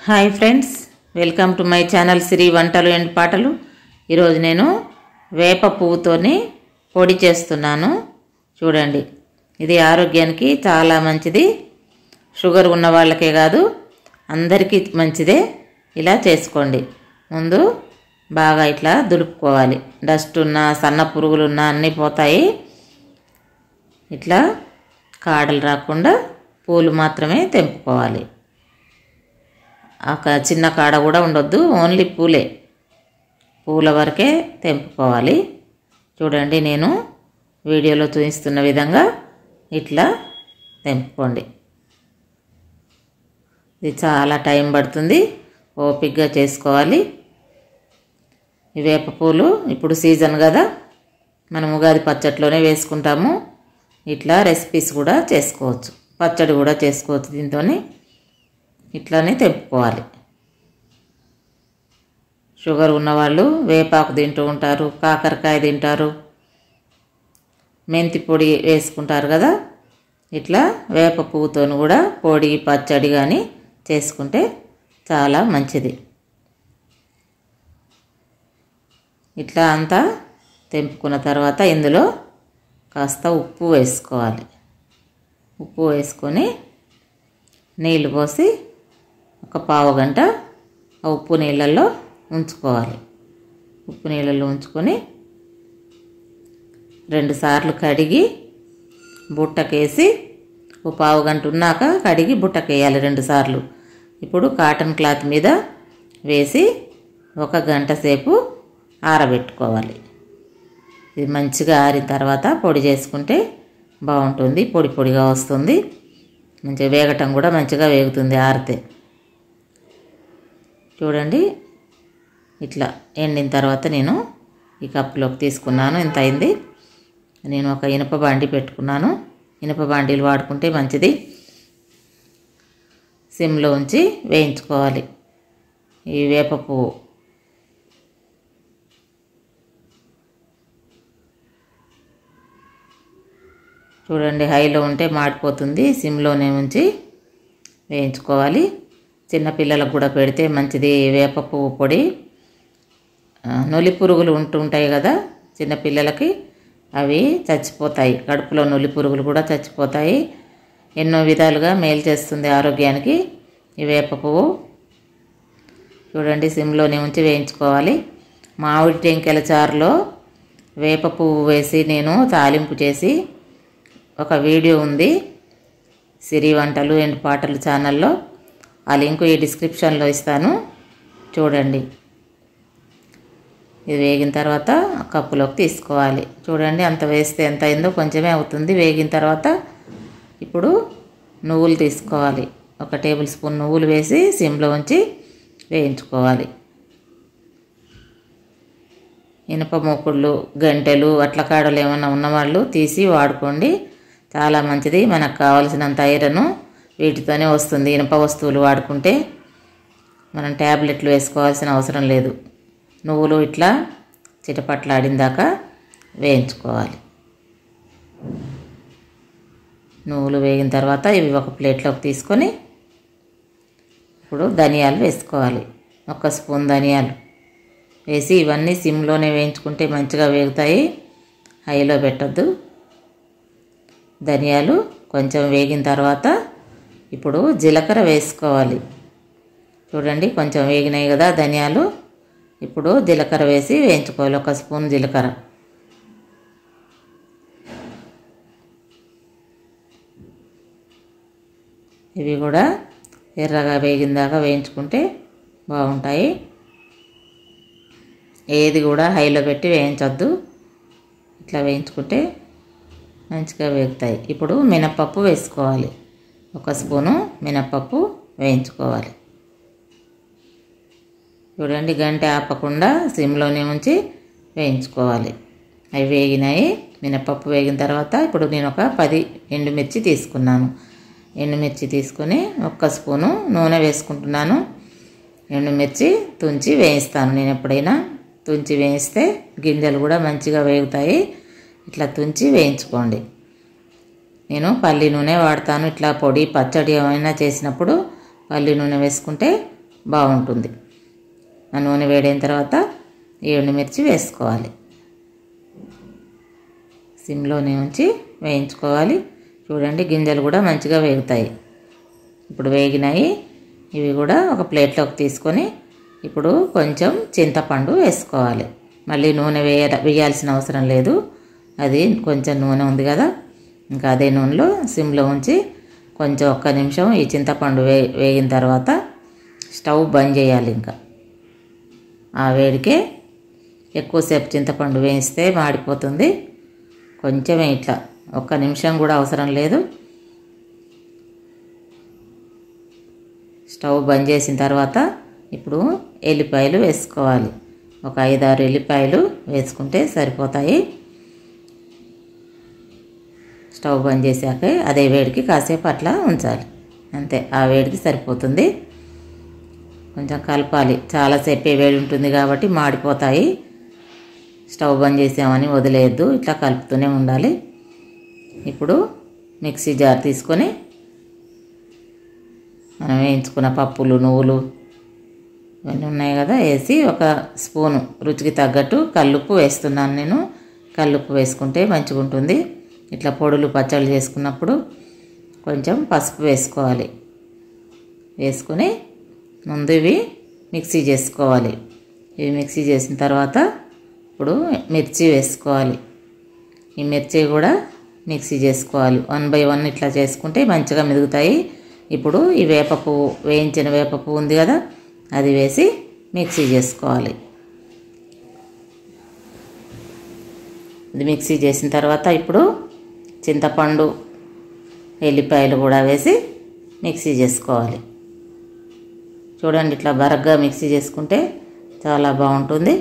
hi friends welcome to my channel Shri వంటలు and పాటలు ఈరోజు నేను వేప పువ్వుతోని పొడి చేస్తున్నాను చూడండి ఇది ఆరోగ్యానికి చాలా మంచిది షుగర్ ఉన్న వాళ్ళకే కాదు అందరికీ మంచిదే ఇలా చేసుకోండి ముందు బాగా ఇట్లా దులుపుకోవాలి డస్ట్ ఉన్న సన్న పురుగులు ఉన్న అన్నీ పోతాయి ఇట్లా కాడలు రాకుండా పూలు మాత్రమే తెంపుకోవాలి ఒక చిన్న కాడ కూడా ఉండొద్దు ఓన్లీ పూలే పూల వరకే తెంపుకోవాలి చూడండి నేను వీడియోలో చూపిస్తున్న విధంగా ఇట్లా తెంపుకోండి ఇది చాలా టైం పడుతుంది ఓపిక్గా చేసుకోవాలి ఈ వేప పూలు ఇప్పుడు సీజన్ కదా మనం ఉగాది పచ్చట్లోనే వేసుకుంటాము ఇట్లా రెసిపీస్ కూడా చేసుకోవచ్చు పచ్చడి కూడా చేసుకోవచ్చు దీంతో ఇట్లానే తెంపుకోవాలి షుగర్ ఉన్నవాళ్ళు వేపాకు తింటూ ఉంటారు కాకరకాయ తింటారు మెంతి పొడి వేసుకుంటారు కదా ఇట్లా వేప పువ్వుతో కూడా పొడి పచ్చడి కానీ చేసుకుంటే చాలా మంచిది ఇట్లా అంతా తెంపుకున్న తర్వాత ఇందులో కాస్త ఉప్పు వేసుకోవాలి ఉప్పు వేసుకొని నీళ్ళు పోసి ఒక పావు గంట ఆ ఉప్పు నీళ్ళల్లో ఉంచుకోవాలి ఉప్పు నీళ్ళల్లో ఉంచుకొని రెండు సార్లు కడిగి బుట్టకేసి ఓ పావు గంట ఉన్నాక కడిగి బుట్టకేయాలి రెండు సార్లు ఇప్పుడు కాటన్ క్లాత్ మీద వేసి ఒక గంట సేపు ఆరబెట్టుకోవాలి ఇది మంచిగా ఆరిన తర్వాత పొడి చేసుకుంటే బాగుంటుంది పొడి పొడిగా వస్తుంది మంచిగా వేగటం కూడా మంచిగా వేగుతుంది ఆరితే చూడండి ఇట్లా ఎండిన తర్వాత నేను ఈ కప్పులోకి తీసుకున్నాను ఇంత అయింది నేను ఒక ఇనుప బాండి పెట్టుకున్నాను ఇనుప బాండీలు వాడుకుంటే మంచిది సిమ్లో ఉంచి వేయించుకోవాలి ఈ వేప పువ్వు చూడండి హైలో ఉంటే మాడిపోతుంది సిమ్లోనే ఉంచి వేయించుకోవాలి చిన్నపిల్లలకు కూడా పెడితే మంచిది వేప పువ్వు పొడి నొలి పురుగులు ఉంటుంటాయి కదా చిన్నపిల్లలకి అవి చచ్చిపోతాయి కడుపులో నొలి పురుగులు కూడా చచ్చిపోతాయి ఎన్నో విధాలుగా మేలు చేస్తుంది ఆరోగ్యానికి ఈ వేప పువ్వు చూడండి సిమ్లోనే ఉంచి వేయించుకోవాలి మామిడి టెంకెల చారులో వేప పువ్వు వేసి నేను తాలింపు చేసి ఒక వీడియో ఉంది సిరి వంటలు అండ్ పాటలు ఛానల్లో ఆ లింకు ఈ డిస్క్రిప్షన్లో ఇస్తాను చూడండి ఇది వేగిన తర్వాత కప్పులోకి తీసుకోవాలి చూడండి అంత వేస్తే ఎంత అయిందో కొంచెమే అవుతుంది వేగిన తర్వాత ఇప్పుడు నువ్వులు తీసుకోవాలి ఒక టేబుల్ స్పూన్ నువ్వులు వేసి సిమ్లో ఉంచి వేయించుకోవాలి ఇనుప మూకుళ్ళు గంటెలు అట్ల కాడలు ఏమైనా ఉన్నవాళ్ళు తీసి వాడుకోండి చాలా మంచిది మనకు కావలసినంత ఐరన్ వీటితోనే వస్తుంది ఇనుప వస్తువులు వాడుకుంటే మనం ట్యాబ్లెట్లు వేసుకోవాల్సిన అవసరం లేదు నువ్వులు ఇట్లా చిటపట్లాడిన దాకా వేయించుకోవాలి నువ్వులు వేగిన తర్వాత ఇవి ఒక ప్లేట్లోకి తీసుకొని ఇప్పుడు ధనియాలు వేసుకోవాలి ఒక స్పూన్ ధనియాలు వేసి ఇవన్నీ సిమ్లోనే వేయించుకుంటే మంచిగా వేగుతాయి హైలో పెట్టద్దు ధనియాలు కొంచెం వేగిన తర్వాత ఇప్పుడు జీలకర్ర వేసుకోవాలి చూడండి కొంచెం వేగినాయి కదా ధనియాలు ఇప్పుడు జీలకర్ర వేసి వేయించుకోవాలి ఒక స్పూన్ జీలకర్ర ఇవి కూడా ఎర్రగా వేగిన దాకా వేయించుకుంటే బాగుంటాయి ఏది కూడా హైలో పెట్టి వేయించొద్దు ఇట్లా వేయించుకుంటే మంచిగా వేగుతాయి ఇప్పుడు మినప్పప్పు వేసుకోవాలి ఒక స్పూను మినప్పప్పు వేయించుకోవాలి చూడండి గంట ఆపకుండా సిమ్లోనే ఉంచి వేయించుకోవాలి అవి వేగినాయి మినపప్పు వేగిన తర్వాత ఇప్పుడు నేను ఒక పది ఎండుమిర్చి తీసుకున్నాను ఎండుమిర్చి తీసుకొని ఒక్క స్పూను నూనె వేసుకుంటున్నాను ఎండుమిర్చి తుంచి వేయిస్తాను నేను ఎప్పుడైనా తుంచి వేయిస్తే గింజలు కూడా మంచిగా వేగుతాయి ఇట్లా తుంచి వేయించుకోండి నేను పల్లి నూనె వాడతాను ఇట్లా పొడి పచ్చడి ఏమైనా చేసినప్పుడు పల్లి నూనె వేసుకుంటే బాగుంటుంది ఆ నూనె వేడైన తర్వాత ఈ ఎండుమిర్చి వేసుకోవాలి సిమ్లోనే ఉంచి వేయించుకోవాలి చూడండి గింజలు కూడా మంచిగా వేగుతాయి ఇప్పుడు వేగినాయి ఇవి కూడా ఒక ప్లేట్లోకి తీసుకొని ఇప్పుడు కొంచెం చింతపండు వేసుకోవాలి మళ్ళీ నూనె వేయ వేయాల్సిన అవసరం లేదు అది కొంచెం నూనె ఉంది కదా ఇంకా అదే నూనెలో సిమ్లో ఉంచి కొంచెం ఒక్క నిమిషం ఈ చింతపండు వే వేగిన తర్వాత స్టవ్ బంద్ చేయాలి ఇంకా ఆ వేడికే ఎక్కువసేపు చింతపండు వేయిస్తే మాడిపోతుంది కొంచెమే ఇట్లా ఒక్క నిమిషం కూడా అవసరం లేదు స్టవ్ బంద్ చేసిన తర్వాత ఇప్పుడు ఎల్లిపాయలు వేసుకోవాలి ఒక ఐదారు ఎల్లిపాయలు వేసుకుంటే సరిపోతాయి స్టవ్ బంద్ చేశాక అదే వేడికి కాసేపు అట్లా ఉంచాలి అంతే ఆ వేడికి సరిపోతుంది కొంచెం కలపాలి చాలాసేపే వేడి ఉంటుంది కాబట్టి మాడిపోతాయి స్టవ్ బంద్ చేసామని వదిలేయద్దు ఇట్లా కలుపుతూనే ఉండాలి ఇప్పుడు మిక్సీ జార్ తీసుకొని మనం వేయించుకున్న పప్పులు నువ్వులు ఇవన్నీ ఉన్నాయి కదా వేసి ఒక స్పూను రుచికి తగ్గట్టు కల్లుప్పు వేస్తున్నాను నేను కల్లుప్పు వేసుకుంటే మంచిగా ఉంటుంది ఇట్లా పొడులు పచ్చళ్ళు చేసుకున్నప్పుడు కొంచెం పసుపు వేసుకోవాలి వేసుకొని ముందు ఇవి మిక్సీ చేసుకోవాలి ఇవి మిక్సీ చేసిన తర్వాత ఇప్పుడు మిర్చి వేసుకోవాలి ఈ మిర్చి కూడా మిక్సీ చేసుకోవాలి వన్ బై వన్ ఇట్లా చేసుకుంటే మంచిగా మెదుగుతాయి ఇప్పుడు ఈ వేప పువ్వు వేయించిన వేప పువ్వు ఉంది కదా అది వేసి మిక్సీ చేసుకోవాలి ఇది మిక్సీ చేసిన తర్వాత ఇప్పుడు చింతపండు ఎల్లిపాయలు కూడా వేసి మిక్సీ చేసుకోవాలి చూడండి ఇట్లా బరగ్గా మిక్సీ చేసుకుంటే చాలా బాగుంటుంది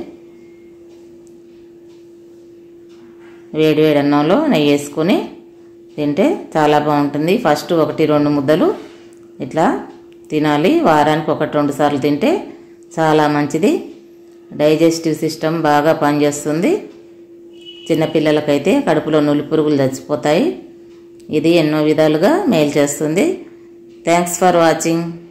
వేడి వేడి అన్నంలో నెయ్యి వేసుకొని తింటే చాలా బాగుంటుంది ఫస్ట్ ఒకటి రెండు ముద్దలు ఇట్లా తినాలి వారానికి ఒకటి రెండు సార్లు తింటే చాలా మంచిది డైజెస్టివ్ సిస్టమ్ బాగా పనిచేస్తుంది చిన్నపిల్లలకైతే కడుపులో నులి పురుగులు చచ్చిపోతాయి ఇది ఎన్నో విధాలుగా మేలు చేస్తుంది థ్యాంక్స్ ఫర్ వాచింగ్